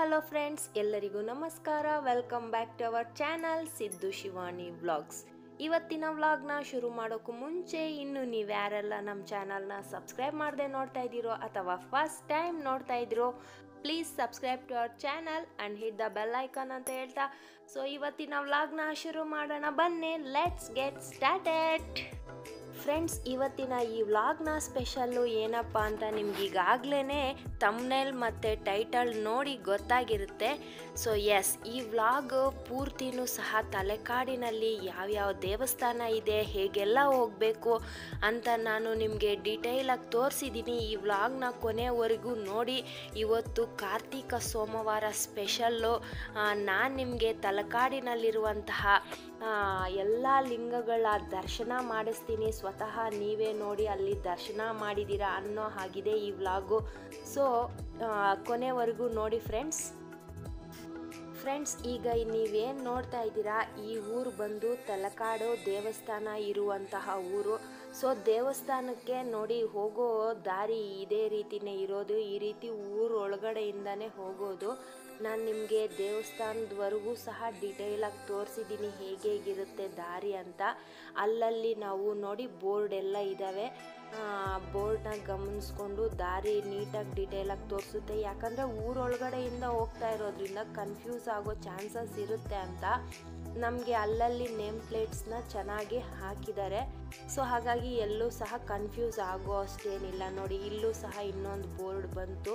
Hello friends ಎಲ್ಲರಿಗೂ ನಮಸ್ಕಾರ welcome back to our channel Siddu Shivani vlogs ಇವತ್ತಿನ ವ್ಲಾಗ್ನ ಶುರು ಮಾಡೋಕ್ಕೂ ಮುಂಚೆ ಇನ್ನು ನೀವು ಯಾರೆಲ್ಲ ನಮ್ಮ ಚಾನಲ್ನ ಸಬ್ಸ್ಕ್ರೈಬ್ ಮಾಡದೆ ನೋಡ್ತಾ ಇದ್ದೀರೋ ಅಥವಾ ಫಸ್ಟ್ ಟೈಮ್ ನೋಡ್ತಾ ಇದ್ದೀರೋ please subscribe to our channel and hit the bell icon ಅಂತ ಹೇಳ್ತಾ ಸೊ ಇವತ್ತಿನ ವ್ಲಾಗ್ನ ಶುರು ಮಾಡೋಣ ಬನ್ನಿ ಲೆಟ್ಸ್ ಗೆಟ್ ಸ್ಟಾರ್ಟೆಡ್ ಫ್ರೆಂಡ್ಸ್ ಇವತ್ತಿನ ಈ ವ್ಲಾಗ್ನ ಸ್ಪೆಷಲ್ಲು ಏನಪ್ಪ ಅಂತ ನಿಮ್ಗೆ ಈಗಾಗಲೇ ತಮ್ನೆಲ್ ಮತ್ತು ಟೈಟಲ್ ನೋಡಿ ಗೊತ್ತಾಗಿರುತ್ತೆ ಸೊ ಎಸ್ ಈ ವ್ಲಾಗ್ ಪೂರ್ತಿನೂ ಸಹ ತಲೆಕಾಡಿನಲ್ಲಿ ಯಾವ್ಯಾವ ದೇವಸ್ಥಾನ ಇದೆ ಹೇಗೆಲ್ಲ ಹೋಗಬೇಕು ಅಂತ ನಾನು ನಿಮಗೆ ಡೀಟೇಲಾಗಿ ತೋರಿಸಿದ್ದೀನಿ ಈ ವ್ಲಾಗ್ನ ಕೊನೆವರೆಗೂ ನೋಡಿ ಇವತ್ತು ಕಾರ್ತಿಕ ಸೋಮವಾರ ಸ್ಪೆಷಲ್ಲು ನಾನು ನಿಮಗೆ ತಲಕಾಡಿನಲ್ಲಿರುವಂತಹ ಎಲ್ಲ ಲಿಂಗಗಳ ದರ್ಶನ ಮಾಡಿಸ್ತೀನಿ ಸ್ವತಃ ನೀವೇ ನೋಡಿ ಅಲ್ಲಿ ದರ್ಶನ ಮಾಡಿದ್ದೀರಾ ಅನ್ನೋ ಹಾಗಿದೆ ಈ ವ್ಲಾಗು ಸೊ ಕೊನೆವರೆಗೂ ನೋಡಿ ಫ್ರೆಂಡ್ಸ್ ಫ್ರೆಂಡ್ಸ್ ಈಗ ನೀವೇನು ನೋಡ್ತಾ ಇದ್ದೀರಾ ಈ ಊರು ಬಂದು ತಲಕಾಡು ದೇವಸ್ಥಾನ ಇರುವಂತಹ ಊರು ಸೊ ದೇವಸ್ಥಾನಕ್ಕೆ ನೋಡಿ ಹೋಗೋ ದಾರಿ ಇದೇ ರೀತಿನೇ ಇರೋದು ಈ ರೀತಿ ಊರು ಒಳಗಡೆಯಿಂದನೇ ಹೋಗೋದು ನಾನು ನಿಮಗೆ ದೇವಸ್ಥಾನದವರೆಗೂ ಸಹ ಡೀಟೇಲಾಗಿ ತೋರಿಸಿದ್ದೀನಿ ಹೇಗೆ ಹೇಗಿರುತ್ತೆ ದಾರಿ ಅಂತ ಅಲ್ಲಲ್ಲಿ ನಾವು ನೋಡಿ ಬೋರ್ಡ್ ಎಲ್ಲ ಇದ್ದಾವೆ ಬೋರ್ಡ್ನ ಗಮನಿಸ್ಕೊಂಡು ದಾರಿ ನೀಟಾಗಿ ಡೀಟೇಲಾಗಿ ತೋರಿಸುತ್ತೆ ಯಾಕಂದರೆ ಊರೊಳಗಡೆಯಿಂದ ಹೋಗ್ತಾ ಇರೋದ್ರಿಂದ ಕನ್ಫ್ಯೂಸ್ ಆಗೋ ಚಾನ್ಸಸ್ ಇರುತ್ತೆ ಅಂತ ನಮಗೆ ಅಲ್ಲಲ್ಲಿ ನೇಮ್ ಪ್ಲೇಟ್ಸ್ನ ಚೆನ್ನಾಗಿ ಹಾಕಿದ್ದಾರೆ ಸೊ ಹಾಗಾಗಿ ಎಲ್ಲೂ ಸಹ ಕನ್ಫ್ಯೂಸ್ ಆಗೋ ಅಷ್ಟೇನಿಲ್ಲ ನೋಡಿ ಇಲ್ಲೂ ಸಹ ಇನ್ನೊಂದು ಬೋರ್ಡ್ ಬಂತು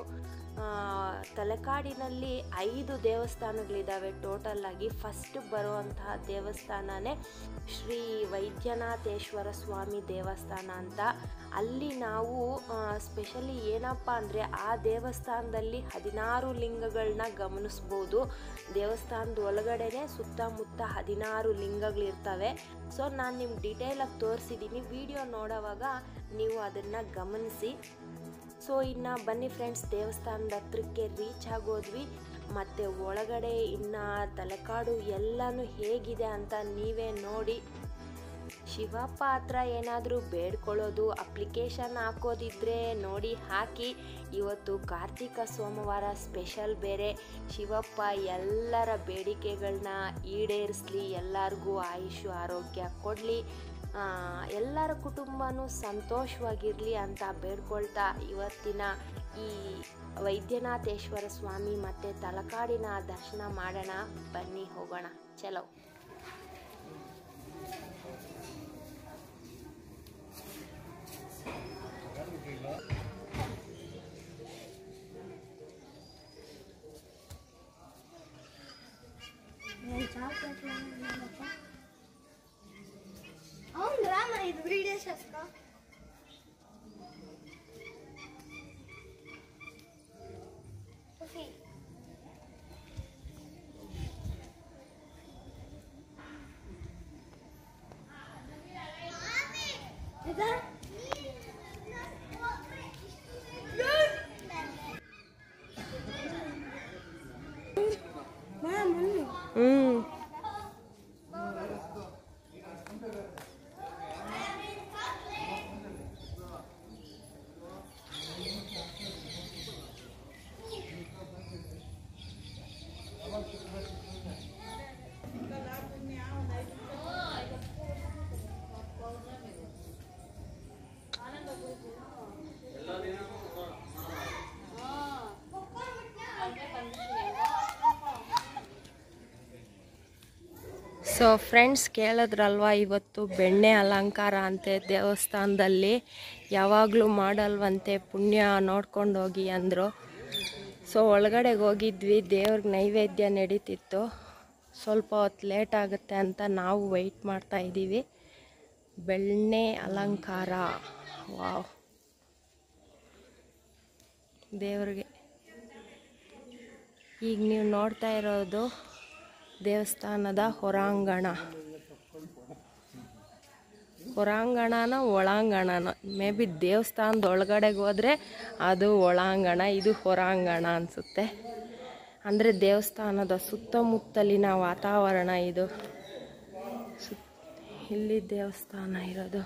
ತಲಕಾಡಿನಲ್ಲಿ ಐದು ದೇವಸ್ಥಾನಗಳಿದ್ದಾವೆ ಟೋಟಲ್ ಆಗಿ ಫಸ್ಟ್ ಬರುವಂತಹ ದೇವಸ್ಥಾನನೇ ಶ್ರೀ ವೈದ್ಯನಾಥೇಶ್ವರ ಸ್ವಾಮಿ ದೇವಸ್ಥಾನ ಅಂತ ಅಲ್ಲಿ ನಾವು ಸ್ಪೆಷಲಿ ಏನಪ್ಪ ಅಂದರೆ ಆ ದೇವಸ್ಥಾನದಲ್ಲಿ ಹದಿನಾರು ಲಿಂಗಗಳನ್ನ ಗಮನಿಸ್ಬೋದು ದೇವಸ್ಥಾನದ ಒಳಗಡೆನೆ ಸುತ್ತಮುತ್ತ ಹದಿನಾರು ಲಿಂಗಗಳಿರ್ತವೆ ಸೊ ನಾನು ನಿಮ್ಗೆ ಡೀಟೇಲಾಗಿ ತೋರಿಸಿದ್ದೀನಿ ವಿಡಿಯೋ ನೋಡೋವಾಗ ನೀವು ಅದನ್ನು ಗಮನಿಸಿ ಸೊ ಇನ್ನು ಬನ್ನಿ ಫ್ರೆಂಡ್ಸ್ ದೇವಸ್ಥಾನದ ಹತ್ರಕ್ಕೆ ರೀಚ್ ಆಗೋದ್ವಿ ಮತ್ತು ಒಳಗಡೆ ಇನ್ನು ತಲೆಕಾಡು ಎಲ್ಲನೂ ಹೇಗಿದೆ ಅಂತ ನೀವೇ ನೋಡಿ ಶಿವಪ್ಪ ಹತ್ರ ಏನಾದರೂ ಬೇಡ್ಕೊಳ್ಳೋದು ಅಪ್ಲಿಕೇಶನ್ ಹಾಕೋದಿದ್ರೆ ನೋಡಿ ಹಾಕಿ ಇವತ್ತು ಕಾರ್ತಿಕ ಸೋಮವಾರ ಸ್ಪೆಷಲ್ ಬೇರೆ ಶಿವಪ್ಪ ಎಲ್ಲರ ಬೇಡಿಕೆಗಳನ್ನ ಈಡೇರಿಸಲಿ ಎಲ್ಲರಿಗೂ ಆಯುಷು ಆರೋಗ್ಯ ಕೊಡಲಿ ಎಲ್ಲರ ಕುಟುಂಬನೂ ಸಂತೋಷವಾಗಿರಲಿ ಅಂತ ಬೇಡ್ಕೊಳ್ತಾ ಇವತ್ತಿನ ಈ ವೈದ್ಯನಾಥೇಶ್ವರ ಸ್ವಾಮಿ ಮತ್ತು ತಲಕಾಡಿನ ದರ್ಶನ ಮಾಡೋಣ ಬನ್ನಿ ಹೋಗೋಣ ಚಲೋ అవునరా మరి ఇది వీడియో చేసుకో ಹ್ಞೂ ಸೊ ಫ್ರೆಂಡ್ಸ್ ಕೇಳಿದ್ರಲ್ವ ಇವತ್ತು ಬೆಣ್ಣೆ ಅಲಂಕಾರ ಅಂತೆ ದೇವಸ್ಥಾನದಲ್ಲಿ ಯಾವಾಗಲೂ ಮಾಡಲ್ವಂತೆ ಪುಣ್ಯ ನೋಡ್ಕೊಂಡು ಹೋಗಿ ಅಂದರು ಸೊ ಒಳಗಡೆಗೆ ಹೋಗಿದ್ವಿ ದೇವ್ರಿಗೆ ನೈವೇದ್ಯ ನಡೀತಿತ್ತು ಸ್ವಲ್ಪ ಹೊತ್ತು ಲೇಟ್ ಆಗುತ್ತೆ ಅಂತ ನಾವು ವೆಯ್ಟ್ ಮಾಡ್ತಾ ಇದ್ದೀವಿ ಬೆಣ್ಣೆ ಅಲಂಕಾರ ವಾವ್ ದೇವ್ರಿಗೆ ಈಗ ನೀವು ನೋಡ್ತಾ ಇರೋದು ದೇವಸ್ಥಾನದ ಹೊರಾಂಗಣ ಹೊರಾಂಗಣನ ಒಳಾಂಗಣನ ಮೇ ಬಿ ದೇವಸ್ಥಾನದ ಒಳಗಡೆಗೆ ಹೋದರೆ ಅದು ಒಳಾಂಗಣ ಇದು ಹೊರಾಂಗಣ ಅನಿಸುತ್ತೆ ಅಂದರೆ ದೇವಸ್ಥಾನದ ಸುತ್ತಮುತ್ತಲಿನ ವಾತಾವರಣ ಇದು ಸುತ್ ಇಲ್ಲಿ ದೇವಸ್ಥಾನ ಇರೋದು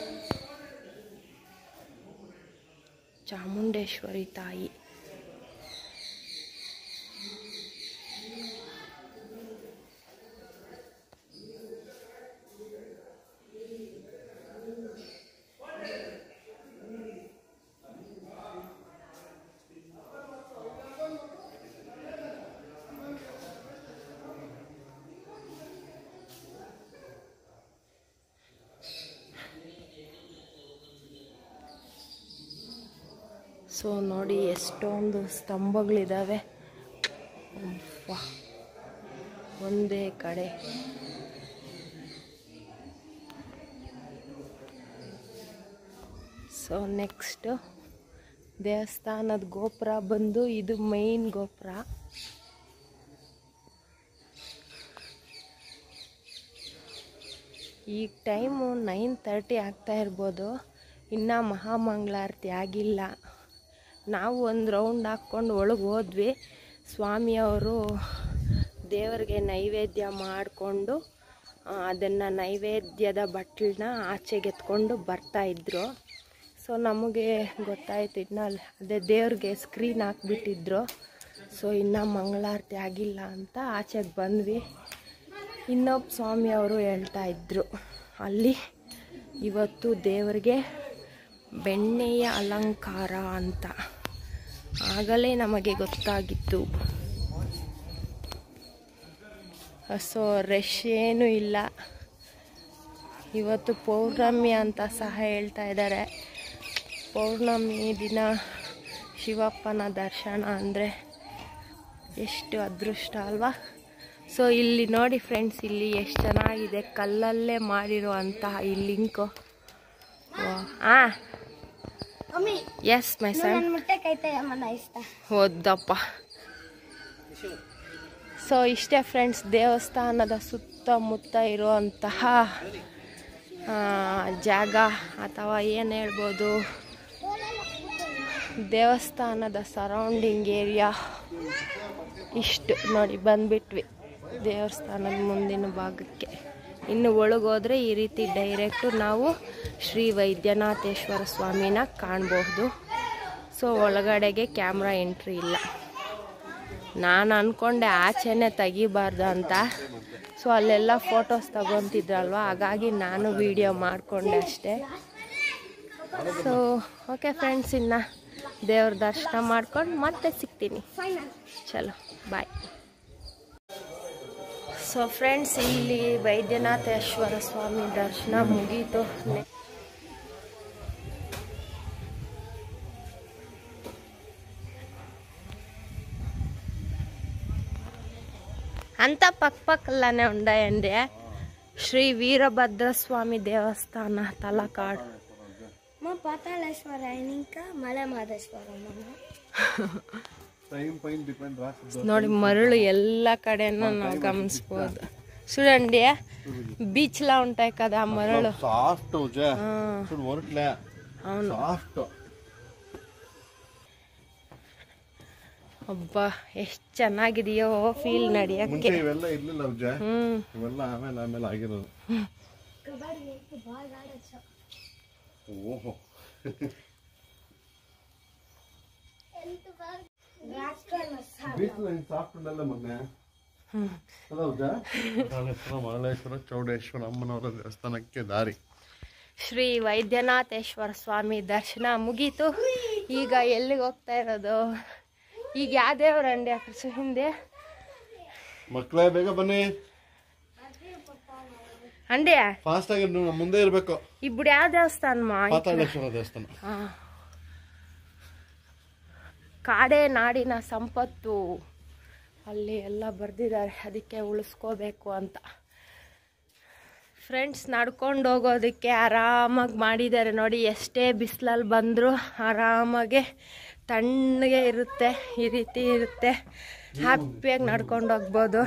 ಚಾಮುಂಡೇಶ್ವರಿ ತಾಯಿ ಸೊ ನೋಡಿ ಎಷ್ಟೊಂದು ಸ್ತಂಭಗಳಿದ್ದಾವೆ ಅಬ್ಬಾ. ಒಂದೇ ಕಡೆ ಸೊ ನೆಕ್ಸ್ಟ್ ದೇವಸ್ಥಾನದ ಗೋಪುರ ಬಂದು ಇದು ಮೈನ್ ಗೋಪುರ ಈಗ ಟೈಮು ನೈನ್ ತರ್ಟಿ ಆಗ್ತಾ ಇರ್ಬೋದು ಇನ್ನು ಮಹಾಮಂಗಳಾರತಿ ಆಗಿಲ್ಲ ನಾವು ಒಂದು ರೌಂಡ್ ಹಾಕ್ಕೊಂಡು ಒಳಗೆ ಹೋದ್ವಿ ಸ್ವಾಮಿಯವರು ದೇವರಿಗೆ ನೈವೇದ್ಯ ಮಾಡಿಕೊಂಡು ಅದನ್ನು ನೈವೇದ್ಯದ ಬಟ್ಲನ್ನ ಆಚೆಗೆ ಎತ್ಕೊಂಡು ಬರ್ತಾಯಿದ್ರು ಸೊ ನಮಗೆ ಗೊತ್ತಾಯ್ತು ಇನ್ನು ಅಲ್ಲಿ- ಅದೇ ದೇವ್ರಿಗೆ ಸ್ಕ್ರೀನ್ ಹಾಕ್ಬಿಟ್ಟಿದ್ರು ಸೊ ಇನ್ನೂ ಮಂಗಳಾರತಿ ಆಗಿಲ್ಲ ಅಂತ ಆಚೆಗೆ ಬಂದ್ವಿ ಇನ್ನೊಬ್ಬ ಸ್ವಾಮಿಯವರು ಹೇಳ್ತಾ ಇದ್ರು ಅಲ್ಲಿ ಇವತ್ತು ದೇವರಿಗೆ ಬೆಣ್ಣೆಯ ಅಲಂಕಾರ ಅಂತ ಆಗಲೇ ನಮಗೆ ಗೊತ್ತಾಗಿತ್ತು ಸೊ ರಶ್ ಏನೂ ಇಲ್ಲ ಇವತ್ತು ಪೌರ್ಣಮಿ ಅಂತ ಸಹ ಹೇಳ್ತಾ ಇದ್ದಾರೆ ಪೌರ್ಣಮಿ ದಿನ ಶಿವಪ್ಪನ ದರ್ಶನ ಅಂದರೆ ಎಷ್ಟು ಅದೃಷ್ಟ ಅಲ್ವಾ ಸೊ ಇಲ್ಲಿ ನೋಡಿ ಫ್ರೆಂಡ್ಸ್ ಇಲ್ಲಿ ಎಷ್ಟು ಚೆನ್ನಾಗಿದೆ ಕಲ್ಲಲ್ಲೇ ಮಾಡಿರೋ ಅಂತಹ ಈ ಲಿಂಕು ಹಾಂ ಮಮ್ಮಿ ಎಸ್ ಮೈ ಸನ್ ನನ್ನ ಮುಟ್ಟೆ ಕೈತೆ ಅಮ್ಮನ ಇಷ್ಟ ಓದ್ದಪ್ಪ ಸೊ ಇಷ್ಟೇ ಫ್ರೆಂಡ್ಸ್ ದೇವಸ್ಥಾನದ ಸುತ್ತಮುತ್ತ ಇರುವಂತಹ ಆ, ಜಾಗ ಅಥವಾ ಏನು ಹೇಳ್ಬೋದು ದೇವಸ್ಥಾನದ ಸರೌಂಡಿಂಗ್ ಏರಿಯಾ ಇಷ್ಟು ನೋಡಿ ಬಂದ್ಬಿಟ್ವಿ ದೇವಸ್ಥಾನದ ಮುಂದಿನ ಭಾಗಕ್ಕೆ ಇನ್ನು ಒಳಗೋದ್ರೆ ಈ ರೀತಿ ಡೈರೆಕ್ಟು ನಾವು ಶ್ರೀ ವೈದ್ಯನಾಥೇಶ್ವರ ಸ್ವಾಮಿನ ಕಾಣಬಹುದು ಸೊ ಒಳಗಡೆಗೆ ಕ್ಯಾಮ್ರಾ ಎಂಟ್ರಿ ಇಲ್ಲ ನಾನು ಅಂದ್ಕೊಂಡೆ ಆಚೆನೆ ತೆಗಿಬಾರ್ದು ಅಂತ ಸೊ ಅಲ್ಲೆಲ್ಲ ಫೋಟೋಸ್ ತಗೊತಿದ್ರಲ್ವ ಹಾಗಾಗಿ ನಾನು ವಿಡಿಯೋ ಮಾಡಿಕೊಂಡೆ ಅಷ್ಟೇ ಸೊ ಓಕೆ ಫ್ರೆಂಡ್ಸ್ ಇನ್ನು ದೇವ್ರ ದರ್ಶನ ಮಾಡ್ಕೊಂಡು ಮತ್ತೆ ಸಿಗ್ತೀನಿ ಫೈನಲ್ ಚಲೋ ಬಾಯ್ ಸೊ ಫ್ರೆಂಡ್ಸ್ ಇಲ್ಲಿ ವೈದ್ಯನಾಥೇಶ್ವರ ಸ್ವಾಮಿ ದರ್ಶನ ಮುಗೀತು ನೆ- అంతా పక్క పక్కలానే ఉన్నాయండి శ్రీ వీరభద్ర స్వామి దేవస్థాన తలకాడు మా పాతాళేశ్వర ఇంకా మలై మాదేశ్వರಮ್ಮ టైం పైన డిపెండ్ రాసి ನೋಡಿ మరుಳು ಎಲ್ಲ కಡೆనూ ನಾವು గమనిಸ್ಬೋದು చూడండి బీచ్లా ఉంటాయి కదా ఆ మరಳು సాఫ్ట్ జా ఆ, చూడు మొరట్లే అవును సాఫ్ట్ ಅಬ್ಬಾ ಎಷ್ಟು ಚೆನ್ನಾಗಿದೆಯೋ ಫೀಲ್ ಮುಂಚೆ ನಡಿಯಕ್ಕೆ ಇವೆಲ್ಲ ಇರ್ಲಿಲ್ಲ ಅಜ್ಜ ಹ್ಮ್ ಇವೆಲ್ಲ ಆಮೇಲೆ ಆಮೇಲೆ ಆಗಿರೋದು ಕಬಡ್ಡಿ ಬಾಲ್ ಆಡೋದು ಓಹೋ ಬೀಚ್ ಸಾಫ್ಟ್ ಉಂಡಲ್ಲ ಮೊನ್ನೆ ಹೌದಾ ಮಹಾಳೇಶ್ವರ ಮಹಾಳೇಶ್ವರ ಚೌಡೇಶ್ವರ ಅಮ್ಮನವರ ದೇವಸ್ಥಾನಕ್ಕೆ ದಾರಿ ಶ್ರೀ ವೈದ್ಯನಾಥೇಶ್ವರ ಸ್ವಾಮಿ ದರ್ಶನ ಮುಗೀತು ಈಗ ಎಲ್ಲಿಗೆ ಹೋಗ್ತಾ ಇರೋದು ಈಗ ಯಾವ ದೇವರಂಡಿ ಅಕರ್ಸು ಹಿಂದೆ ಮಕ್ಕಳೇ ಬೇಗ ಬನ್ನಿ ಅಂಡೆ ಫಾಸ್ಟ್ ಆಗಿ ನೀವು ನಮ್ಮ ಮುಂದೆ ಇರ್ಬೇಕು ఇప్పుడు ಯಾವ ದೇವಸ್ಥಾನ ಮಾ ಪಾತಾಳೇಶ್ವರ ದೇವಸ್ಥಾನ ಆ. ಕಾಡೇ ನಾಡಿನ ಸಂಪತ್ತು ಅಲ್ಲಿ ಎಲ್ಲ ಬರೆದಿದ್ದಾರೆ ಅದಕ್ಕೆ ಉಳಿಸ್ಕೋಬೇಕು ಅಂತ ಫ್ರೆಂಡ್ಸ್ ನಡ್ಕೊಂಡು ಹೋಗೋದಕ್ಕೆ ಆರಾಮಾಗಿ ಮಾಡಿದ್ದಾರೆ ನೋಡಿ ಎಷ್ಟೇ ಬಿಸಿಲಲ್ಲಿ ಬಂದರೂ ಆರಾಮಾಗೆ ತಣ್ಣಗೆ ಇರುತ್ತೆ ಈ ರೀತಿ ಇರುತ್ತೆ ಹ್ಯಾಪಿಯಾಗಿ ನಡ್ಕೊಂಡು ಹೋಗ್ಬೋದು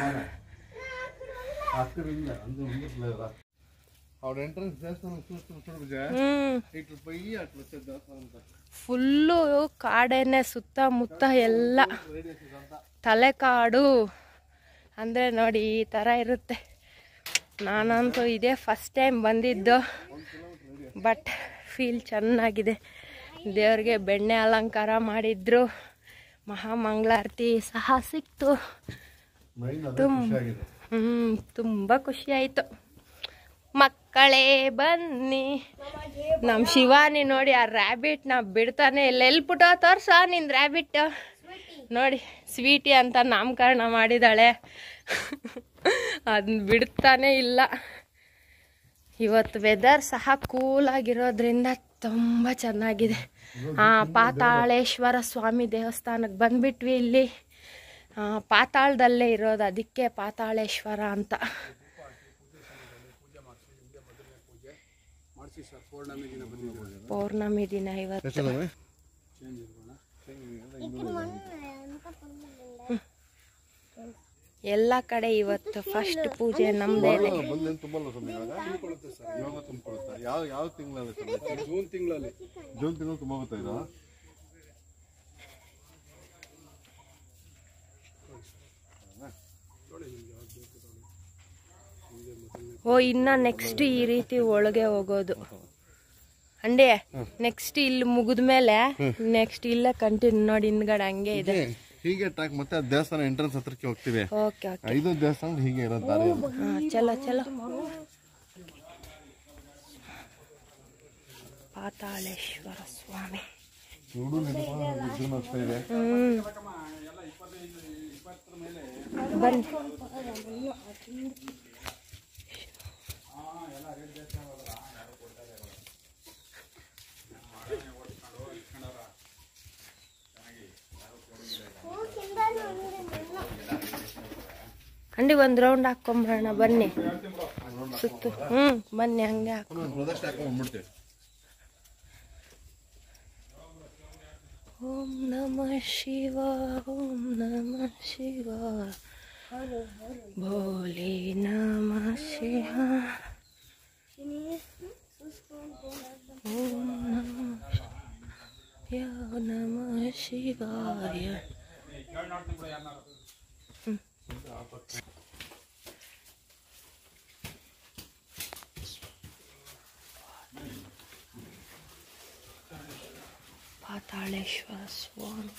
ಅವ್ರ ಎಂಟ್ರೆನ್ಸ್ ದೇವಸ್ಥಾನ చూస్తూ చూడు జా ಹ್ಞೂ ఇట్లా పోయి అట్లా వచ్చేది దేవస్థానం అంతా ಫುಲ್ಲು ಕಾಡೇನೆ ಸುತ್ತಮುತ್ತ ಎಲ್ಲ ತಲೆಕಾಡು ಅಂದರೆ ನೋಡಿ ಈ ಥರ ಇರುತ್ತೆ ನಾನಂತೂ ಇದೇ ಫಸ್ಟ್ ಟೈಮ್ ಬಂದಿದ್ದು ಬಟ್ ಫೀಲ್ ಚೆನ್ನಾಗಿದೆ ದೇವ್ರಿಗೆ ಬೆಣ್ಣೆ ಅಲಂಕಾರ ಮಾಡಿದ್ರು ಮಹಾಮಂಗಳಾರತಿ ಸಹ ಸಿಕ್ತು ಮೈನ್ ಅದೇ ಖುಷಿಯಾಗಿದೆ ಹ್ಞೂ ತುಂಬ ಖುಷಿ ಆಯಿತು ಮಕ್ಕಳೇ ಬನ್ನಿ ನಮ್ಮ ಶಿವಾನಿ ನೋಡಿ ಆ ರ್ಯಾಬಿಟ್ನ ಬಿಡ್ತಾನೆ ಇಲ್ಲ ಎಲ್ಲಿ ಪುಟ ತೋರ್ಸ ನಿನ್ ರ್ಯಾಬಿಟ್ ನೋಡಿ ಸ್ವೀಟಿ ಅಂತ ನಾಮಕರಣ ಮಾಡಿದಾಳೆ ಅದನ್ನ ಬಿಡ್ತಾನೆ ಇಲ್ಲ ಇವತ್ತು ವೆದರ್ ಸಹ ಕೂಲಾಗಿರೋದ್ರಿಂದ ತುಂಬ ಚೆನ್ನಾಗಿದೆ ಆ, ಪಾತಾಳೇಶ್ವರ ಸ್ವಾಮಿ ದೇವಸ್ಥಾನಕ್ಕೆ ಬಂದ್ಬಿಟ್ವಿ ಇಲ್ಲಿ ಆ, ಪಾತಾಳದಲ್ಲೇ ಇರೋದು ಅದಕ್ಕೆ ಪಾತಾಳೇಶ್ವರ ಅಂತ ಪೌರ್ಣಮಿ ದಿನ ಇವತ್ತು ಎಲ್ಲ ಕಡೆ ಇವತ್ತು ಫಸ್ಟ್ ಪೂಜೆ ನಮ್ದೇನೆ ಬಂದೇನು ತುಂಬಲ್ಲ ಸ್ವಾಮಿ ಇವಾಗ ಇವಾಗ ತುಂಬಿಕೊಳ್ಳುತ್ತಾ ಯಾವ ಯಾವ ತಿಂಗಳಲ್ಲಿ ಸ್ವಾಮಿ ಜೂನ್ ತಿಂಗಳಲ್ಲಿ ಜೂನ್ ತಿಂಗಳು ತುಂಬ ಹೋಗುತ್ತಾ ಇದು ಓ ಇನ್ನ ನೆಕ್ಸ್ಟ್ ಈ ರೀತಿ ಒಳಗೆ ಹೋಗೋದು ಅಂಡೆ ನೆಕ್ಸ್ಟ್ ಇಲ್ಲಿ ಮುಗಿದ್ಮೇಲೆ ನೆಕ್ಸ್ಟ್ ಇಲ್ಲೇ ಕಂಟಿನ್ಯೂ ನೋಡಿ ಹಿಂದ್ಗಡೆ ಹಂಗೆ ಇದೆ ಹೀಗೆ ಟ್ರ್ಯಾಕ್ ಮತ್ತೆ ಆ ದೇವಸ್ಥಾನ ಎಂಟ್ರೆನ್ಸ್ ಹತ್ರಕ್ಕೆ ಹೋಗ್ತೀವಿ ಓಕೆ ಓಕೆ ಐದು ದೇವಸ್ಥಾನ ಹೀಗೆ ಇರೋದು ದಾರಿ ಅದು. ಹಾ ಚಲೋ ಚಲೋ ಪಾತಾಳೇಶ್ವರ ಸ್ವಾಮಿ ಇವ್ರು ನೆನಪು ಜೂನ್ ಆಗ್ತಾ ಇದೆ ಹ್ಮ್ ಬನ್ನಿ ಅಂಡಿ ಒಂದ್ ರೌಂಡ್ ಹಾಕೊಂಬರೋಣ ಬನ್ನಿ ಸುತ್ತು ಹ್ಮ್ ಬನ್ನಿ ಹಂಗೆ ಹಾಕೊ ಒಂದು ಪ್ರದಕ್ಷಿಣೆ ಹಾಕೊಂಡು ಬಂದ್ಬಿಡ್ತೀವಿ ಓಂ ನಮಃ ಶಿವ ಓಂ ನಮಃ ಶಿವ ಭೋಲೆ ನಮಃ ಶಿವ ಓಂ ನಮಃ ಶಿವಾಯ ನಮಃ ಶಿವಾಯ ಹ್ಮ್. ಪಾತಾಳೇಶ್ವರ ಸ್ವಾಮಿ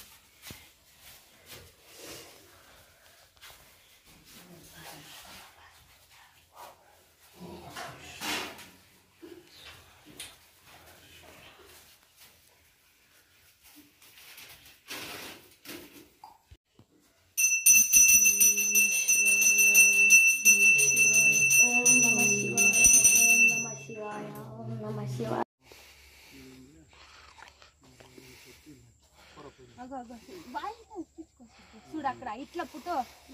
చూడు అక్కడ ఇట్లా పుట్టో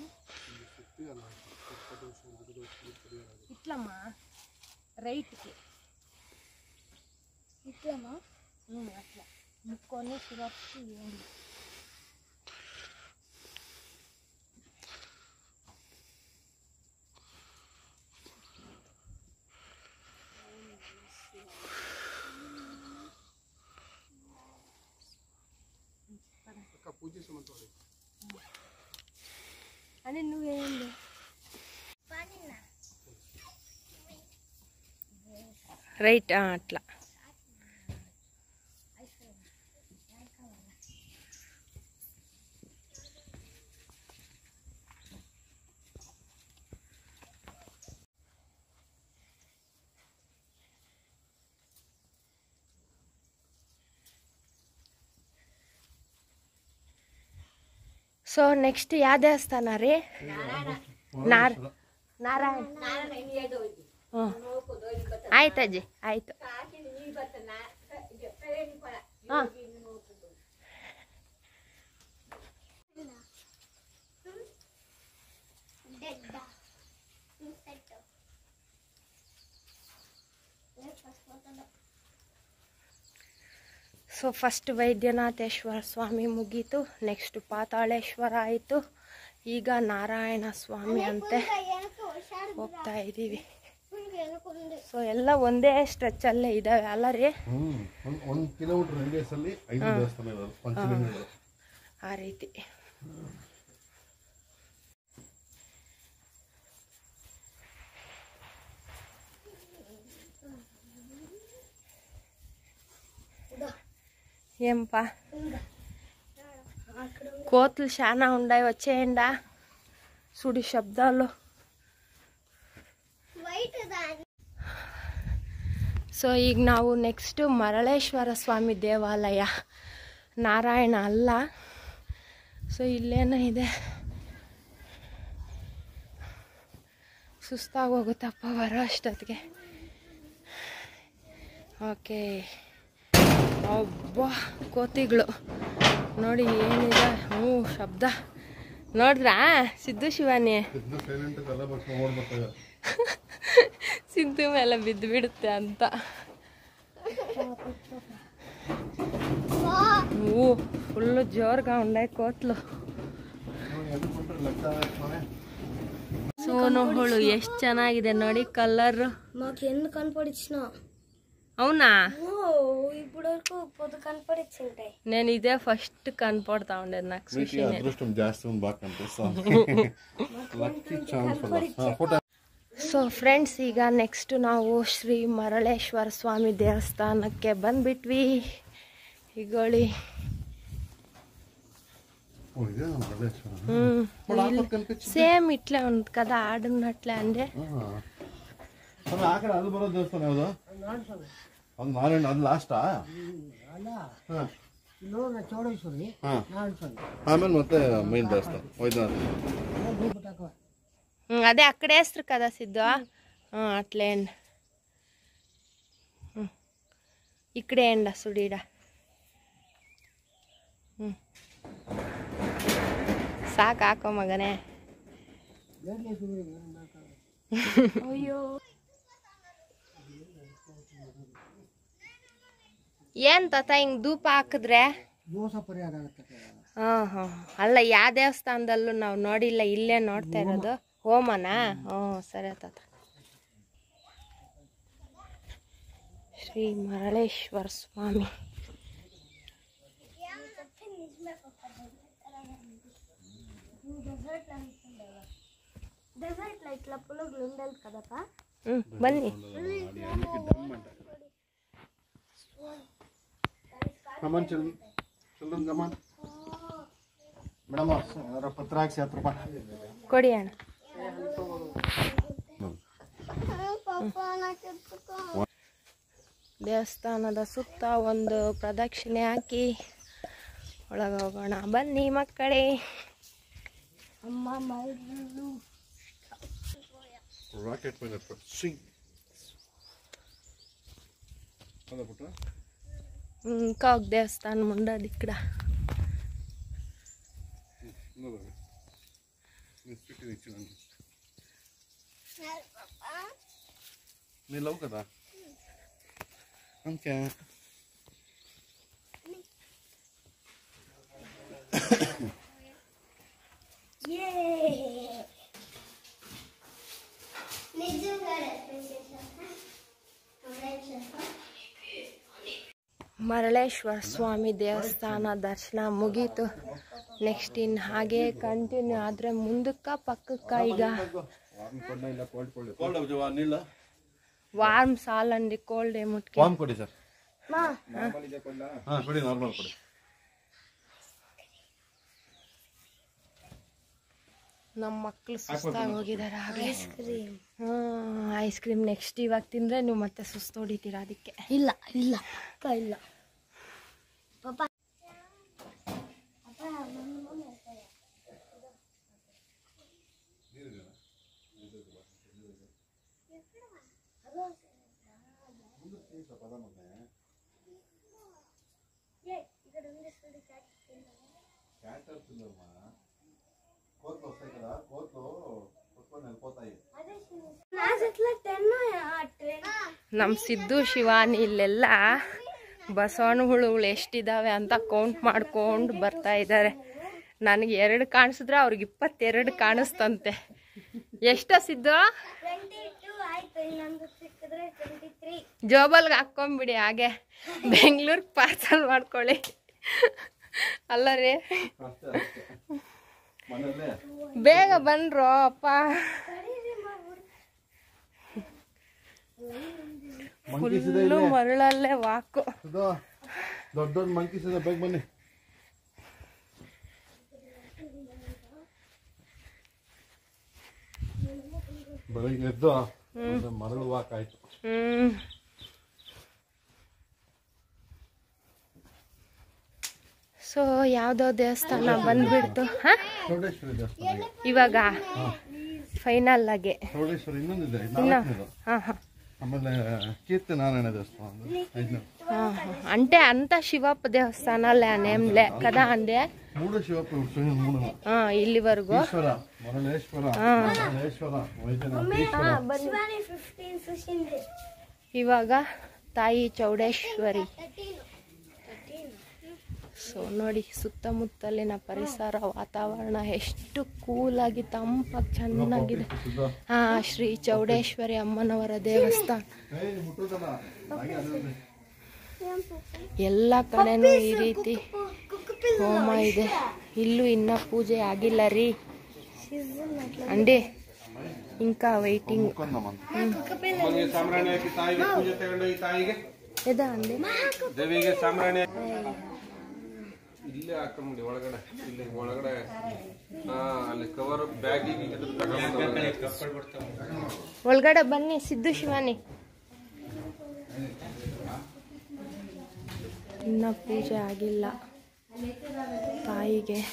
ఇట్లమ్మా రైట్కి ఇట్లమా ఉమ్, అట్లా ముక్కొని సురక్షి వేయండి అని నువ్వేంది రైట్ అట్లా ಸೊ ನೆಕ್ಸ್ಟ್ ಯಾವ ದೇವಸ್ಥಾನ ರೀ ನಾರ್ ನಾರಾಯಣ ಹ್ಞೂ ಆಯ್ತು ಅಜ್ಜಿ ಆಯ್ತು ಹಾಂ ಸೊ ಫಸ್ಟ್ ವೈದ್ಯನಾಥೇಶ್ವರ ಸ್ವಾಮಿ ಮುಗೀತು ನೆಕ್ಸ್ಟ್ ಪಾತಾಳೇಶ್ವರ ಆಯಿತು ಈಗ ನಾರಾಯಣ ಸ್ವಾಮಿ ಅಂತೆ ಹೋಗ್ತಾ ಇದ್ದೀವಿ ಸೊ ಎಲ್ಲ ಒಂದೇ ಸ್ಟ್ರೆಚ್ಚಲ್ಲೇ ಇದ್ದಾವೆ ಅಲ್ಲ ರೀ ಹ್ಮ್ ಒಂದು ಒಂದು ಕಿಲೋಮೀಟರ್ ರೇಡಿಯಸ್ ಅಲ್ಲಿ ಐದು ದೇವಸ್ಥಾನ ಇರೋದು ಪಂಚಲಿಂಗಗಳು ಆ ರೀತಿ ఏంపా కోతులు చాలా ఉన్నాయి వచ్చేయండా సుడి శబ్దాలు వైట్ దాని ಸೊ ಈಗ ನಾವು ನೆಕ್ಸ್ಟು ಮರಳೇಶ್ವರ ಸ್ವಾಮಿ ದೇವಾಲಯ ನಾರಾಯಣ ಅಲ್ಲ ಸೊ ಇಲ್ಲೇನೋ ಇದೆ ಸುಸ್ತಾಗಿ ಹೋಗುತ್ತಪ್ಪ ಬರೋ ಅಷ್ಟೊತ್ತಿಗೆ ಓಕೆ ಒಬ್ಬ ಕೋತಿಗಳು ನೋಡಿ ಏನಿದೆ ಹ್ಞೂ ಶಬ್ದ ನೋಡ್ರಾ ಸಿದ್ದು ಶಿವಾನಿ ಇದ್ದು ಸೈಲೆಂಟ್ ಎಲ್ಲ ಬರ್ಸ್ಕೊಂಡು ಓಡ್ ಬರ್ತಾವೆ ಸಿದ್ದು ಮೇಲೆ ಬಿದ್ದು ಬಿಡುತ್ತೆ ಅಂತ ಹ್ಞೂ ಫುಲ್ಲು ಜೋರ್గా ఉండే ಕೋತ್ಲು ನೋಡಿ ಎಲ್ಲಿ ಬಿಟ್ರೆ ಲೆಕ್ಕ ಹಾಕ್ತಾನೆ. ಸೋನು ಹುಳು ಎಷ್ಟು ಚೆನ್ನಾಗಿದೆ ನೋಡಿ ಕಲರ್ మాకు ఎందుకు కనపడిచ్చిన అవునా ఇప్పుడు వరకు పొద్దు కనపడిచ్చింటాయి నేను ఇదే ఫస్ట్ కనపడతా ఉండేది నాకు మీకు సుషి అదృష్టం జాస్తి ఉంది బాగా కనిపిస్తాను lucky chance photo so friends ಈಗ ನೆಕ್ಸ್ಟ್ ನಾವು ಶ್ರೀ ಮರಳೇಶ್ವರ ಸ್ವಾಮಿ ದೇವಸ್ಥಾನಕ್ಕೆ ಬಂದ್ಬಿಟ್ವಿ ಹೀಗೋಳಿ ఓ ఇదే ప్రదేశం ಹ್ಮ್ ఇప్పుడు ఆకు కనిపించింది ಸೇಮ್ ಇಟ್ಲే ఉంది కదా ఆడున్నట్లే అందే ಸ್ವಾಮಿ ಆ ಕಡೆ ಅದು ಬರೋ ದೇವಸ್ಥಾನ ಯಾವುದು ಅದು ನಾರಾಯಣ ಅದು ಲಾಸ್ಟಾ ಚೌಡೇಶ್ವರಿ ಆಮೇಲೆ ಮತ್ತೆ ಮೈನ್ ದೇವಸ್ಥಾನ ವೈದ್ಯನಾಥ ಹ್ಮ್ ಅದೇ ಅಕ್ಕಡೆ ಹೆಸ್ರು కదా ಸಿದ್ದು ಹ್ಞೂ అట్లే అండి ಹ್ಞೂ ఇక్కడే అండి సుడీడ ಹ್ಞೂ ಸಾಕು ಹಾಕೋ ಮಗನೇ ಏನ್ ತಾತ ಹಿಂಗ್ ಧೂಪ ಹಾಕಿದ್ರೆ ದೋಷ ಪರಿಹಾರ ಆಗುತ್ತೆ ಹಾ ಹಾ ಅಲ್ಲ ಯಾವ ದೇವಸ್ಥಾನದಲ್ಲೂ ನಾವು ನೋಡಿಲ್ಲ ಇಲ್ಲೇ ನೋಡ್ತಾ ಇರೋದು ಹೋಮನಾ ಹ್ಞೂ ಸರಿ ತಾತ ಶ್ರೀ ಮರಳೇಶ್ವರ ಸ್ವಾಮಿ డెజర్ట్ లో ఇట్లా పులుగులు ఉండాలి కదపా ಹ್ಞೂ ಬನ್ನಿ come on children children come on madam ಅದರ ಪತ್ರ ಹಾಕ್ಸಿ ಹತ್ತು ರೂಪಾಯಿ ಕೊಡಿ ಅಣ್ಣ ದೇವಸ್ಥಾನದ ಸುತ್ತ ಒಂದು ಪ್ರದಕ್ಷಿಣೆ ಹಾಕಿ ಒಳಗೆ ಹೋಗೋಣ ಬನ್ನಿ ಮಕ್ಕಳೇ అమ్మ మళ్ళు ರಾಕೆಟ್ ಮೇಲೆ ಸ್ವಿಂಗ್ ಅದ ಪುಟ್ಟ ఇంకా ఒక దేవస్థానం ఉండదు ఇక్కడ ನೋಡಿ ఇన్స్పెక్టర్ ఇచ్చిన నీ లవ్ కదా అంతే ಮರಳೇಶ್ವರ ಸ್ವಾಮಿ ದೇವಸ್ಥಾನ ದರ್ಶನ ಮುಗೀತು ನೆಕ್ಸ್ಟ್ ಇನ್ನು ಹಾಗೆ ಕಂಟಿನ್ಯೂ ಆದರೆ ಮುಂದಕ್ಕ ಪಕ್ಕಕ್ಕ ಈಗ ಕೋಲ್ಡ್ ನೀಲ್ಲ ವಾರ್ಮ್ ಸಾಲಂಡಿ ಕೋಲ್ಡ್ ಮುಟ್ಕೆ ವಾಮ್ ಕೊಡಿ ಸರ್ ಹಾಂ ಕೊಡಿ ನಾರ್ಮಲ್ ಕೊಡಿ ನಮ್ಮ ಮಕ್ಕಳು ಸುಸ್ತಾಗಿ ಹೋಗಿದ್ದಾರೆ ಐಸ್ ಕ್ರೀಮ್ ಹ್ಞೂ ಐಸ್ ಕ್ರೀಮ್ ನೆಕ್ಸ್ಟ್ ಇವಾಗ ತಿಂದರೆ ನೀವು ಮತ್ತೆ ಸುಸ್ತು ಹೊಡಿತೀರ ಅದಕ್ಕೆ ಇಲ್ಲ ಇಲ್ಲ ಅಕ್ಕ ಇಲ್ಲ ಪಾಪ కోట్లు వస్తాయి కదా కోట్లు కొట్టుకొని వెళ్ళిపోతాయి నా చెట్ల టెన్ ట్రైన్ ನಮ್ಮ ಸಿದ್ದು ಶಿವಾನಿ ಇಲ್ಲೆಲ್ಲ ಬಸವಣ್ಣಗಳು ಎಷ್ಟಿದಾವೆ ಅಂತ ಕೌಂಟ್ ಮಾಡ್ಕೊಂಡು ಬರ್ತಾ ಇದ್ದಾರೆ ನನಗೆ ಎರಡು ಕಾಣಿಸಿದ್ರೆ ಅವ್ರಿಗೆ ಇಪ್ಪತ್ತೆರಡು ಕಾಣಿಸ್ತಂತೆ ಎಷ್ಟ ಸಿದ್ದು ಟ್ವೆಂಟಿ ಟೂ ಆಯ್ತು ಇನ್ನೊಂದು ಸಿಕ್ಕಿದ್ರೆ ಟ್ವೆಂಟಿ ತ್ರೀ ಜೋಬಲ್ಗೆ ಹಾಕ್ಕೊಂಬಿಡಿ ಹಾಗೆ ಬೆಂಗ್ಳೂರ್ಗೆ ಪಾರ್ಸಲ್ ಮಾಡ್ಕೊಳ್ಳಿ ಅಲ್ಲ ರೀ ಅಷ್ಟೇ ಅಷ್ಟೇ ಮನೆಯಲ್ಲೇ ಬೇಗ ಬನ್ರೋ ಅಪ್ಪ ಮಂಕೀಸ್ ಇದೆ ಫುಲ್ಲು ಮರಳಲ್ಲೇ ವಾಕು ಇದು ದೊಡ್ಡ ದೊಡ್ಡ ಮಂಕೀಸ್ ಇದೆ ಬೇಗ ಬನ್ನಿ ಬೆಳಗ್ಗೆ ಎದ್ದು ಒಂದು ಮರಳು ವಾಕ್ ಆಯ್ತು ಹ್ಮ್ ಸೊ ಯಾವುದೋ ದೇವಸ್ಥಾನ ಬಂದ್ಬಿಡ್ತು ಹಾ ಚೌಡೇಶ್ವರಿ ದೇವಸ್ಥಾನ ಇವಾಗ ಫೈನಲ್ ಆಗಿ ಚೌಡೇಶ್ವರಿ ಇನ್ನೊಂದಿದೆ ಇನ್ನ ನಾಲ್ಕನೇದು ಹಾ ಹಾ ಆಮೇಲೆ ಕೀರ್ತಿ ನಾರಾಯಣ ದೇವಸ್ಥಾನ ಐದನೇ ఆ, అంటే అంతా శివప్ప దేవస్థానాలే నేమ్లే కదా అండి ಮೂಡು ಶಿವಪ್ಪ ಶಿವನ ಮೂಡು ఆ, ఇల్లివరకు ಈಶ್ವರ ಮರಳೇಶ್ವರ ಮರಳೇಶ್ವರ ವೈದ್ಯನಾಥೇಶ್ವರ ಶಿವಾನಿ ಫಿಫ್ಟೀನ್ ಸುಶಿಂದೆ ಇವಾಗ ತಾಯಿ ಚೌಡೇಶ್ವರಿ ಸೊ ನೋಡಿ ಸುತ್ತಮುತ್ತಲಿನ ಪರಿಸರ ವಾತಾವರಣ ಎಷ್ಟು ಕೂಲಾಗಿ ತಂಪಾಗಿ ಚೆನ್ನಾಗಿದೆ ಹಾ ಶ್ರೀ ಚೌಡೇಶ್ವರಿ ಅಮ್ಮನವರ ದೇವಸ್ಥಾನ ಏಯ್ ಮುಟ್ಟುದಲ್ಲ ಹಾಗೆ ಅದ್ರಲ್ಲಿ. ಎಲ್ಲ ಕಡೆನೂ ಈ ರೀತಿ ಹೋಮ ಇದೆ ಇಲ್ಲೂ ಇನ್ನ ಪೂಜೆ ಆಗಿಲ್ಲ ರೀ ಅಂಡಿ ఇంకా వెయిటింగ్ ಮುಖಂದಮ್ಮ ಅಂತ. ನಮಗೆ ಸಾಂಬ್ರಾಣಿ ಹಾಕಿ ತಾಯಿಗೆ ಪೂಜೆ ತಗೊಂಡೋಗಿ ತಾಯಿಗೆ ಎದಾ ಅಂడి ದೇವಿಗೆ ಸಾಂಬ್ರಾಣಿ ಇಲ್ಲೇ ಹಾಕೊಂಬಿಡಿ ಒಳಗಡೆ ಇಲ್ಲಿ ಒಳಗಡೆ ಹಾ ಅಲ್ಲಿ ಕವರ್ ಬ್ಯಾಗಿಗೆ ಇದ್ರ ತಗೊಂಡು ಒಳಗಡೆ ಬನ್ನಿ ಸಿದ್ದು ಶಿವಾನಿ ಇನ್ನ ಪೂಜೆ ಆಗಿಲ್ಲ ತಾಯಿಗೆ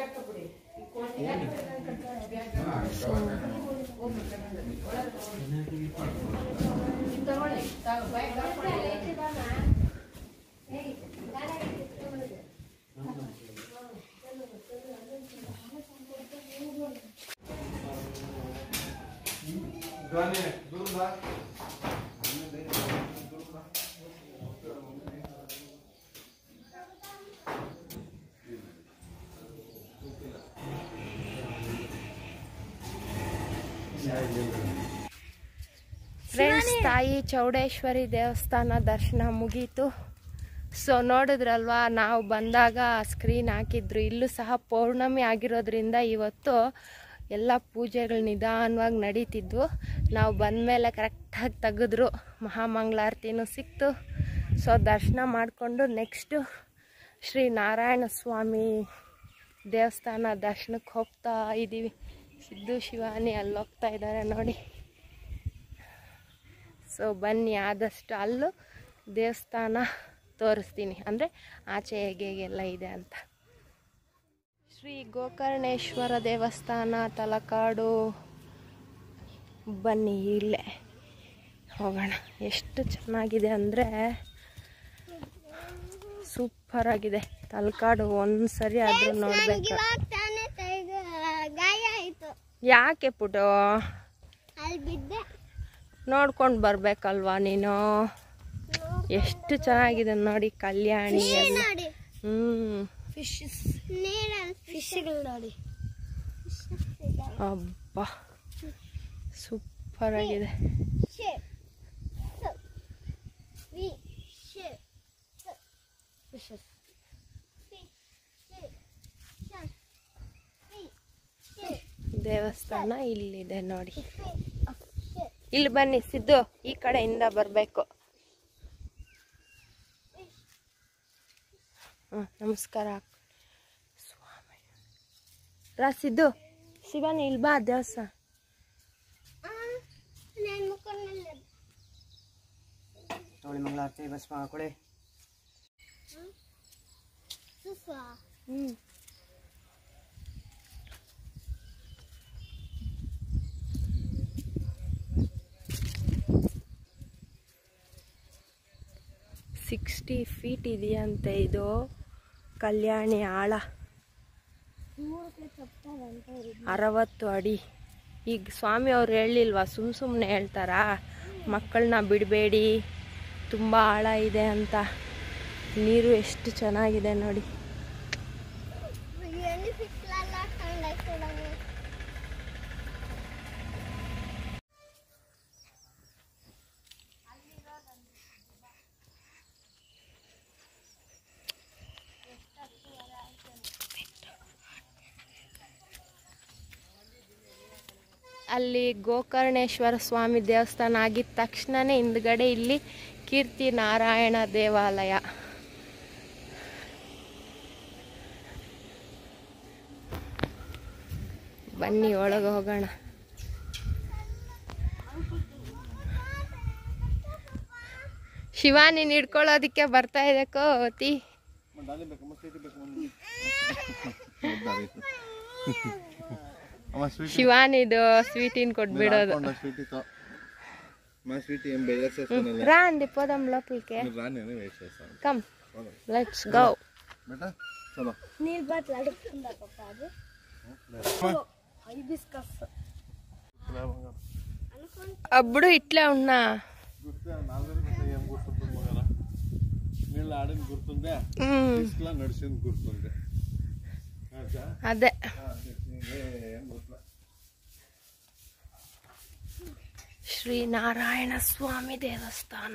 ಸೊ ಫ್ರೆಂಡ್ಸ್ ತಾಯಿ ಚೌಡೇಶ್ವರಿ ದೇವಸ್ಥಾನ ದರ್ಶನ ಮುಗೀತು ಸೊ ನೋಡಿದ್ರಲ್ವಾ ನಾವು ಬಂದಾಗ ಸ್ಕ್ರೀನ್ ಹಾಕಿದ್ರು ಇಲ್ಲೂ ಸಹ ಪೌರ್ಣಮಿ ಆಗಿರೋದ್ರಿಂದ ಇವತ್ತು ಎಲ್ಲ ಪೂಜೆಗಳು ನಿಧಾನವಾಗಿ ನಡೀತಿದ್ವು ನಾವು ಬಂದಮೇಲೆ ಕರೆಕ್ಟಾಗಿ ತೆಗೆದ್ರು ಮಹಾಮಂಗಳಾರತಿನೂ ಸಿಕ್ತು ಸೊ ದರ್ಶನ ಮಾಡಿಕೊಂಡು ನೆಕ್ಸ್ಟು ಶ್ರೀ ನಾರಾಯಣ ಸ್ವಾಮಿ ದೇವಸ್ಥಾನ ದರ್ಶನಕ್ಕೆ ಹೋಗ್ತಾ ಇದ್ದೀವಿ ಸಿದ್ದು ಶಿವಾನಿ ಅಲ್ಲಿ ಹೋಗ್ತಾ ಇದ್ದಾರೆ ನೋಡಿ ಸೊ ಬನ್ನಿ ಆದಷ್ಟು ಅಲ್ಲೂ ದೇವಸ್ಥಾನ ತೋರಿಸ್ತೀನಿ ಅಂದರೆ ಆಚೆ ಹೇಗೆ ಹೇಗೆಲ್ಲ ಇದೆ ಅಂತ ಶ್ರೀ ಗೋಕರ್ಣೇಶ್ವರ ದೇವಸ್ಥಾನ ತಲಕಾಡು ಬನ್ನಿ ಇಲ್ಲೇ ಹೋಗೋಣ ಎಷ್ಟು ಚೆನ್ನಾಗಿದೆ ಅಂದರೆ ಸೂಪರ್ ಆಗಿದೆ ತಲಕಾಡು ಒಂದು ಸರಿ ಆದರೂ ನೋಡ್ಬೇಕು ಇವಾಗ ತಾನೇ ತೈಗ- ಗಾಯ ಆಯ್ತು ಯಾಕೆ ಪುಟು ಅಲ್ಲಿ ಬಿದ್ದೆ ನೋಡ್ಕೊಂಡು ಬರ್ಬೇಕಲ್ವಾ ನೀನು ಎಷ್ಟು ಚೆನ್ನಾಗಿದೆ ನೋಡಿ ಕಲ್ಯಾಣಿ ಎಲ್ಲ ನೋಡಿ ಹ್ಮ್ ಫಿಶಸ್ ನೀರಲ್ಲಿ ಫಿಶ್ಗಳು ನೋಡಿ ಅಬ್ಬಾ ಸೂಪರ್ ಆಗಿದೆ ಫಿಶಸ್ ದೇವಸ್ಥಾನ ಇಲ್ಲಿದೆ ನೋಡಿ ಇಲ್ಲಿ ಬನ್ನಿ ಸಿದ್ದು ಈ ಕಡೆಯಿಂದ ಬರಬೇಕು ಹ್ಮ್ ನಮಸ್ಕಾರ ಸ್ವಾಮಿ ರಾ ಸಿದ್ದು ಶಿವಾನಿ ಇಲ್ಲಿ ಬಾ ದೇವಸ್ಥಾನ ನಾನು ಮುಖನಲ್ಲಿ ಅವಳಿ ಮಂಗಳಾರತಿ ಭಸ್ಮ ಹಾಕೊಳ್ಳಿ ಸುಸ್ವಾ ಹ್ಮ್ ಸಿಕ್ಸ್ಟಿ ಫೀಟ್ ಇದೆಯಂತೆ ಇದು ಕಲ್ಯಾಣಿ ಆಳ ಅರವತ್ತು ಅಡಿ ಈಗ ಸ್ವಾಮಿ ಅವ್ರು ಹೇಳಿಲ್ವಾ ಸುಮ್ಮ ಸುಮ್ಮನೆ ಹೇಳ್ತಾರಾ ಮಕ್ಕಳನ್ನ ಬಿಡಬೇಡಿ ತುಂಬ ಆಳ ಇದೆ ಅಂತ ನೀರು ಎಷ್ಟು ಚೆನ್ನಾಗಿದೆ ನೋಡಿ ಏನು ಸಿಕ್ಲಲ್ಲ ಕಂಡಕ್ಟರ್ ಅಲ್ಲಿ ಗೋಕರ್ಣೇಶ್ವರ ಸ್ವಾಮಿ ದೇವಸ್ಥಾನ ಆಗಿದ ತಕ್ಷಣನೇ ಹಿಂದ್ಗಡೆ ಇಲ್ಲಿ ಕೀರ್ತಿ ನಾರಾಯಣ ದೇವಾಲಯ ಬನ್ನಿ ಒಳಗೆ ಹೋಗೋಣ ಶಿವಾನಿ ಹಿಡ್ಕೊಳ್ಳೋದಕ್ಕೆ ಬರ್ತಾ ಇದೆ ಕೋತಿ ಡಾಲಿ ಬೇಕಮ್ಮ ಸ್ವೀಟ್ ಬೇಕು ಅಮ್ಮ ಸ್ವೀಟ್ ಶಿವಾನಿದು ಸ್ವೀಟಿನ್ ಕೊಟ್ಬಿಡೋದು ಸ್ವೀಟ್ ಇತ್ತು మా స్వీట్ ఏం బెజర్ చేస్తాను రా అండి పోదాం లోపలికి మీరు రా నేను వెయిట్ చేస్తాను కమ్ లెట్స్ గో బేటా చలో నీళ్ళు బాటిల్ అడుగుతుందా పప్ప అది హైబిస్కస్ అప్పుడు ఇట్లే ఉన్నా గుర్తే నాలుగు ఏం గుర్తుంటుంది మగరా నీళ్ళు ఆడింది గుర్తుందే మ్, ఇస్లా నడిచింది గుర్తుంది ఆచా? అదే ఆ, ఏం గుర్తులే ಶ್ರೀ ನಾರಾಯಣ ಸ್ವಾಮಿ ದೇವಸ್ಥಾನ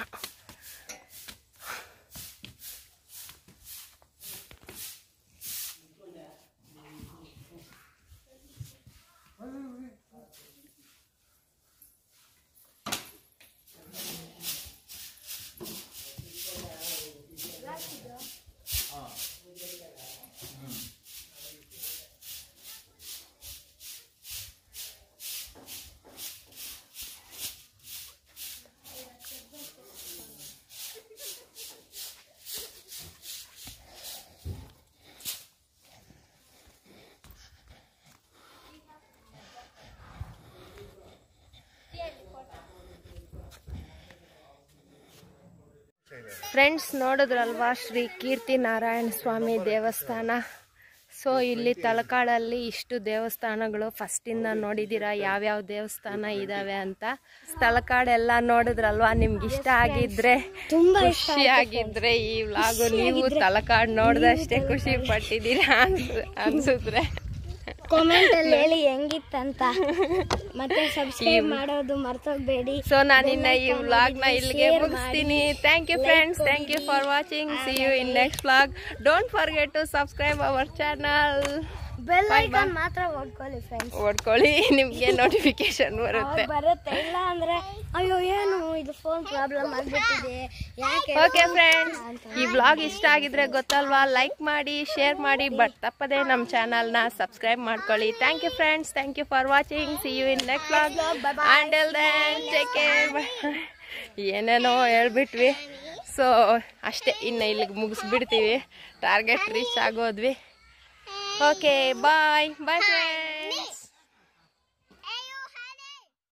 ಫ್ರೆಂಡ್ಸ್ ನೋಡಿದ್ರಲ್ವಾ ಶ್ರೀ ಕೀರ್ತಿ ನಾರಾಯಣ ಸ್ವಾಮಿ ದೇವಸ್ಥಾನ ಸೊ ಇಲ್ಲಿ ತಲಕಾಡಲ್ಲಿ ಇಷ್ಟು ದೇವಸ್ಥಾನಗಳು ಫಸ್ಟಿಂದ ನೋಡಿದ್ದೀರಾ ಯಾವ್ಯಾವ ದೇವಸ್ಥಾನ ಇದಾವೆ ಅಂತ ತಲಕಾಡೆಲ್ಲ ನೋಡಿದ್ರಲ್ವಾ ನಿಮ್ಗೆ ಇಷ್ಟ ಆಗಿದ್ರೆ ತುಂಬಾ ಖುಷಿ ಆಗಿದ್ರೆ ಈ ವ್ಲಾಗು ನೀವು ತಲಕಾಡ್ ನೋಡ್ದಷ್ಟೇ ಖುಷಿ ಪಟ್ಟಿದ್ದೀರಾ ಅನ್ಸ್ ಅನ್ಸಿದ್ರೆ ಕಾಮೆಂಟ್ ಅಲ್ಲಿ ಹೇಳಿ ಹೆಂಗಿತ್ತಂತ ಮತ್ತೆ ಸಬ್ಸ್ಕ್ರೈಬ್ ಮಾಡೋದು ಮರ್ತೋಗ್ಬೇಡಿ ಸೊ ನಾನಿನ್ನ ಈ ವ್ಲಾಗ್ ನ ಇಲ್ಲಿಗೆ ಮುಗಿಸ್ತೀನಿ thank you friends thank you for watching see you in next vlog don't forget to subscribe our channel bell icon ಮಾತ್ರ ಹೊಡ್ಕೊಳ್ಳಿ ಫ್ರೆಂಡ್ಸ್ ಓಡ್ಕೊಳ್ಳಿ ನಿಮ್ಗೆ ನೋಟಿಫಿಕೇಶನ್ ಬರುತ್ತೆ ಬರುತ್ತೆ ಇಲ್ಲ ಅಂದ್ರೆ ಅಯ್ಯೋ ಏನು ಇದು ಫೋನ್ ಪ್ರಾಬ್ಲಮ್ ಆಗ್ಬಿಟ್ಟಿದೆ ಯಾಕೆ ಓಕೆ ಫ್ರೆಂಡ್ಸ್ ಈ ವ್ಲಾಗ್ ಇಷ್ಟ ಆಗಿದ್ರೆ ಗೊತ್ತಲ್ವಾ ಲೈಕ್ ಮಾಡಿ ಶೇರ್ ಮಾಡಿ ಬಟ್ ತಪ್ಪದೆ ನಮ್ಮ ಚಾನಲ್ನ ಸಬ್ಸ್ಕ್ರೈಬ್ ಮಾಡ್ಕೊಳ್ಳಿ thank you friends thank you for watching see you in next vlog ಆ್ಯಂಡಲ್ ದೆನ್ ಟೇಕ್ ಕೇರ್ ಏನೇನೋ ಹೇಳ್ಬಿಟ್ವಿ ಸೊ ಅಷ್ಟೇ ಇನ್ನು ಇಲ್ಲಿಗೆ ಮುಗಿಸ್ಬಿಡ್ತೀವಿ ಟಾರ್ಗೆಟ್ ರೀಚ್ ಆಗೋದ್ವಿ ಓಕೆ ಬಾಯ್ ಬಾಯ್ ಫ್ರೆಂಡ್ಸ್